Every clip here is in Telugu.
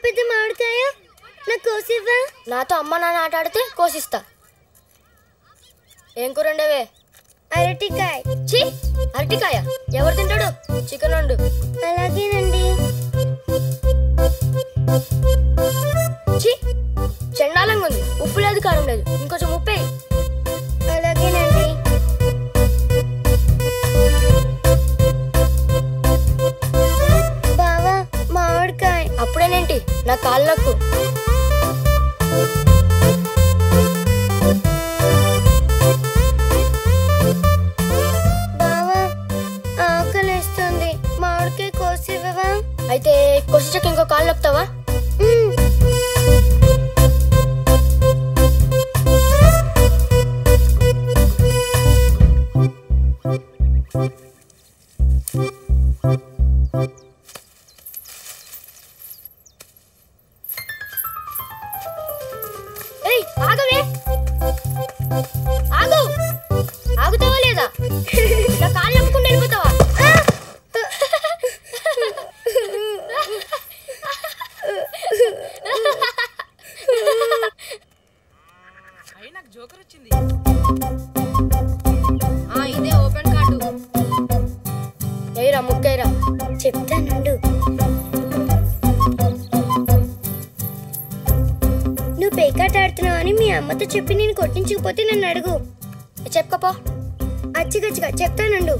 పెద్ద మామిడికాయ నాకు కోసివ్వా నాతో అమ్మ నాన్న ఆట ఆడితే కోసిస్తా ఏం కూర వండేవే అరటికాయ ఛీ అరటికాయ ఎవరు తింటాడు చికెన్ వండు అలాగేనండి ఛీ చండాలంగా ఉంది ఉప్పు లేదు కారం లేదు ఇంకొంచెం ఉప్పే అలాగేనండి బావా మామిడికాయ అప్పుడేనేంటి నా కాళ్ళు నొక్కు బావా ఆకలిస్తుంది మామిడికాయ కోసివ్వవా అయితే కొసిచక్క ఇంకో కాళ్ళు నొక్కుతావా మ్మ్. ఏయ్ ఆగవే ఆగు ఆగుతావా లేదా నా కాళ్ళు నొక్కకుండా వెళ్ళిపోతావా అయ్యి నాకు జోకర్ వచ్చింది ఆ ఇదే ఓపెన్ కార్డు ఏరా ముక్కైరా చెప్తానుండు నువ్వు పేకాట ఆడుతున్నావు అని మీ అమ్మతో చెప్పి నేను కొట్టించకపోతే నన్ను అడుగు చెప్పుకోపో అచ్చిగచ్చిగా చెప్తానుండు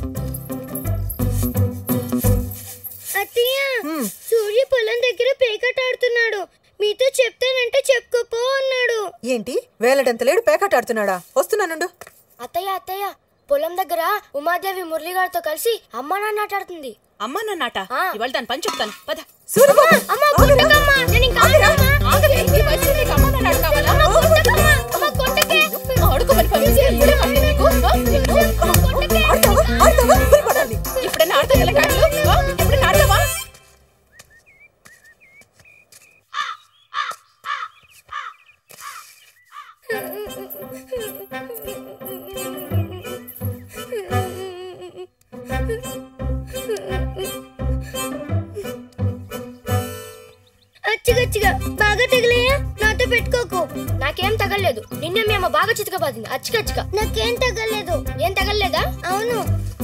అత్తయ్య సూర్య పొలం దగ్గర పేకాట ఆడుతున్నాడు మీతో చెప్తానంటే చెప్పుకోపో అన్నాడు ఏంటి వేలడంత లేడు పేకాట ఆడుతున్నాడా వస్తున్నానుండు అత్తయ్య అత్తయ్య పొలం దగ్గర ఉమాదేవి మురళి గారితో కలిసి అమ్మ నాన్న ఆట ఆడుతుంది అమ్మా నాన్నట ఆ. ఇవాళ దాని పని చెప్తాను పద సూరిబాబు అమ్మ కొట్టకమ్మా నేను ఇంకా ఆడనమ్మా. ఆగవే, ఈ వయసులో నీకు అమ్మా నాన్న ఆట కావాలా? అమ్మ కొట్టకమ్మా అమ్మ కొట్టకే ఆడుకోమని పంపిస్తే ఇప్పుడే మళ్ళీ నీకు, ఆ, నిన్ను, ఆడతావా ఆడతావా భయపడాలి ఇప్పుడైనా ఆడతా పిల్లకాయలు ఎప్పుడైనా ఆడతావా అచ్చిగచ్చిగా బాగా తగిలేయా నాతో పెట్టుకోకు నాకేం తగలలేదు నిన్నే మీ అమ్మ బాగా చితకబాదింది అచ్చికచ్చిక నాకేం తగలేదు ఏం తగలలేదా అవును